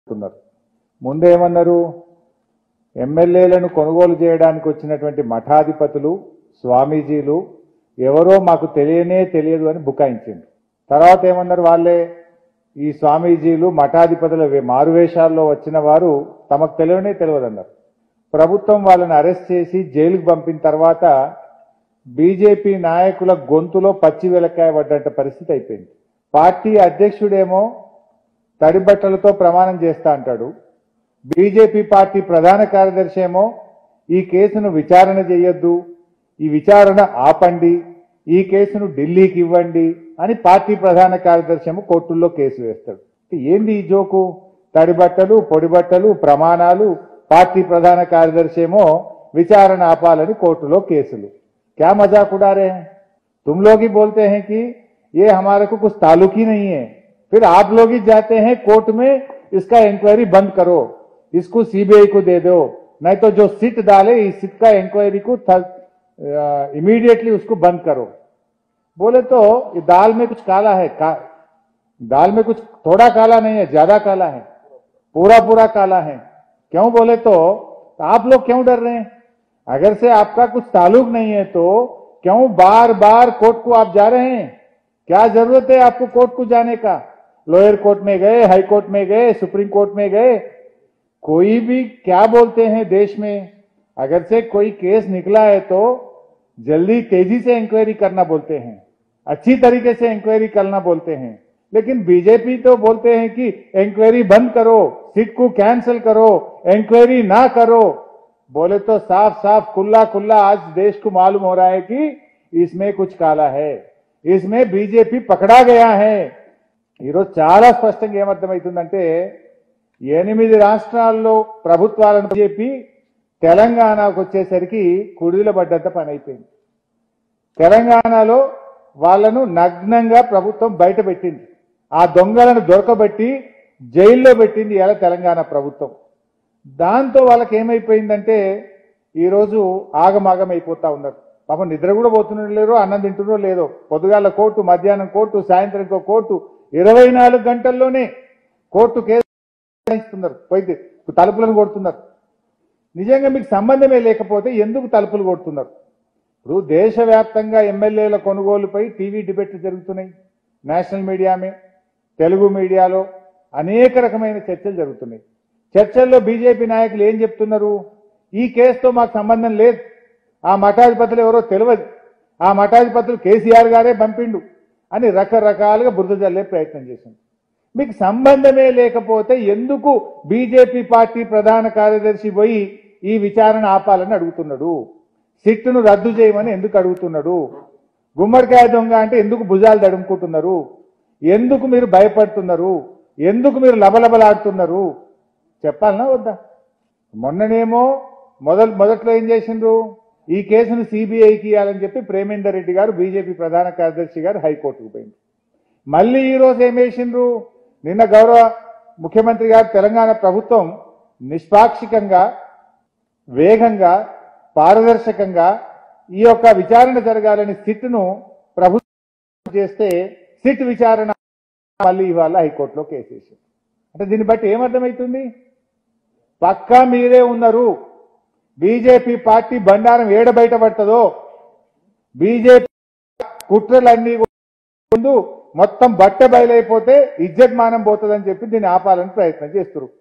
చెప్తున్నారు ముందేమన్నారు ఎమ్మెల్యేలను కొనుగోలు చేయడానికి వచ్చినటువంటి మఠాధిపతులు స్వామీజీలు ఎవరో మాకు తెలియనే తెలియదు అని బుకాయించింది తర్వాత ఏమన్నారు వాళ్ళే ఈ స్వామీజీలు మఠాధిపతుల వే- మారువేషాల్లో వచ్చిన వారు తమకు తెలియనే తెలియదన్నారు ప్రభుత్వం వాళ్ళని అరెస్ట్ చేసి జైలుకు పంపిన తర్వాత బీజేపీ నాయకుల గొంతులో పచ్చి వెలకాయ పడ్డంట పరిస్థితి అయిపోయింది పార్టీ అధ్యక్షుడేమో తడిబట్టలతో ప్రమాణం చేస్తా అంటాడు బీజేపీ పార్టీ ప్రధాన కార్యదర్శి ఏమో ఈ కేసును విచారణ చేయొద్దు ఈ విచారణ ఆపండి ఈ కేసును ఢిల్లీకి ఇవ్వండి అని పార్టీ ప్రధాన కార్యదర్శి ఏమో కోర్టుల్లో కేసు వేస్తాడు ఏంది ఈ జోకు తడిబట్టలు పొడిబట్టలు ప్రమాణాలు పార్టీ ప్రధాన కార్యదర్శి ఏమో విచారణ ఆపాలని కోర్టులో కేసులు क्या मजाक उड़ा रहे हैं तुम लोग ही बोलते हैं कि ये हमारे को कुछ ताल्लुक ही नहीं है फिर आप लोग ही जाते हैं कोर्ट में इसका इंक्वायरी बंद करो इसको सीबीआई को दे दो नहीं तो जो सिट डाले इस सिट का इंक्वायरी को इमीडिएटली उसको बंद करो बोले तो ये दाल में कुछ काला है का, दाल में कुछ थोड़ा काला नहीं है ज्यादा काला है पूरा पूरा काला है क्यों बोले तो आप लोग क्यों डर रहे हैं अगर से आपका कुछ ताल्लुक नहीं है तो क्यों बार बार कोर्ट को आप जा रहे हैं क्या जरूरत है आपको कोर्ट को जाने का लोअर कोर्ट में गए हाई कोर्ट में गए सुप्रीम कोर्ट में गए कोई भी क्या बोलते हैं देश में अगर से कोई केस निकला है तो जल्दी तेजी से इंक्वायरी करना बोलते हैं अच्छी तरीके से इंक्वायरी करना बोलते हैं लेकिन बीजेपी तो बोलते हैं कि इंक्वायरी बंद करो सीट को कैंसिल करो इंक्वायरी ना करो बोले तो साफ साफ खुला खुला आज देश को मालूम हो रहा है कि इसमें कुछ काला है इसमें బీజేపీ పకడా గయా హై ఈరోజు చాలా స్పష్టంగా ఏమర్థమవుతుందంటే ఎనిమిది రాష్ట్రాల్లో ప్రభుత్వాలను చెప్పి తెలంగాణకు వచ్చేసరికి కుడిల పడ్డంత పని అయిపోయింది తెలంగాణలో వాళ్ళను నగ్నంగా ప్రభుత్వం బయట పెట్టింది ఆ దొంగలను దొరకబట్టి జైల్లో పెట్టింది ఇలా తెలంగాణ ప్రభుత్వం దాంతో వాళ్ళకి ఏమైపోయిందంటే ఈరోజు ఆగమాగం అయిపోతా ఉన్నారు పాపం నిద్ర కూడా పోతున్నారు లేరు అన్నం తింటున్నో లేదో పొద్దుగాల కోర్టు మధ్యాహ్నం కోర్టు సాయంత్రం ఇంకో కోర్టు ఇరవై నాలుగు గంటల్లోనే కోర్టు కేసు ఇస్తున్నారు పోయి తలుపులను కొడుతున్నారు నిజంగా మీకు సంబంధమే లేకపోతే ఎందుకు తలుపులు కొడుతున్నారు ఇప్పుడు దేశవ్యాప్తంగా ఎమ్మెల్యేల కొనుగోలుపై టీవీ డిబేట్లు జరుగుతున్నాయి నేషనల్ మీడియామే తెలుగు మీడియాలో అనేక రకమైన చర్చలు జరుగుతున్నాయి చర్చల్లో బీజేపీ నాయకులు ఏం చెప్తున్నారు ఈ కేసుతో మాకు సంబంధం లేదు ఆ మఠాధిపతులు ఎవరో తెలియదు ఆ మఠాధిపతులు కేసీఆర్ గారే పంపిండు అని రకరకాలుగా బురద జల్లే ప్రయత్నం చేసింది మీకు సంబంధమే లేకపోతే ఎందుకు బీజేపీ పార్టీ ప్రధాన కార్యదర్శి పోయి ఈ విచారణ ఆపాలని అడుగుతున్నాడు సిట్టును రద్దు చేయమని ఎందుకు అడుగుతున్నాడు గుమ్మడికాయ దొంగ అంటే ఎందుకు భుజాలు దడుముకుంటున్నారు ఎందుకు మీరు భయపడుతున్నారు ఎందుకు మీరు లబలబలాడుతున్నారు చెప్పాలనా వద్దా మొన్ననేమో మొదలు మొదట్లో ఏం చేసిండ్రు ఈ కేసును సిబిఐకి ఇవ్వాలని చెప్పి ప్రేమేందర్ రెడ్డి గారు బీజేపీ ప్రధాన కార్యదర్శి గారు హైకోర్టుకు పోయింది మళ్ళీ ఈ రోజు ఏం చేసిండ్రు నిన్న గౌరవ ముఖ్యమంత్రి గారు తెలంగాణ ప్రభుత్వం నిష్పాక్షికంగా వేగంగా పారదర్శకంగా ఈ యొక్క విచారణ జరగాలని సిట్ను ప్రభుత్వం చేస్తే సిట్ విచారణ మళ్ళీ ఇవాళ హైకోర్టులో కేసేసి అంటే దీన్ని బట్టి ఏమర్థమవుతుంది పక్కా మీరే ఉన్నారు బీజేపీ పార్టీ బండారం ఏడ బయటపడుతుందో బీజేపీ కుట్రలన్నీ ముందు మొత్తం బట్ట బయలైపోతే ఇజ్జత్ మానం పోతుందని చెప్పి దీన్ని ఆపాలని ప్రయత్నం చేస్తారు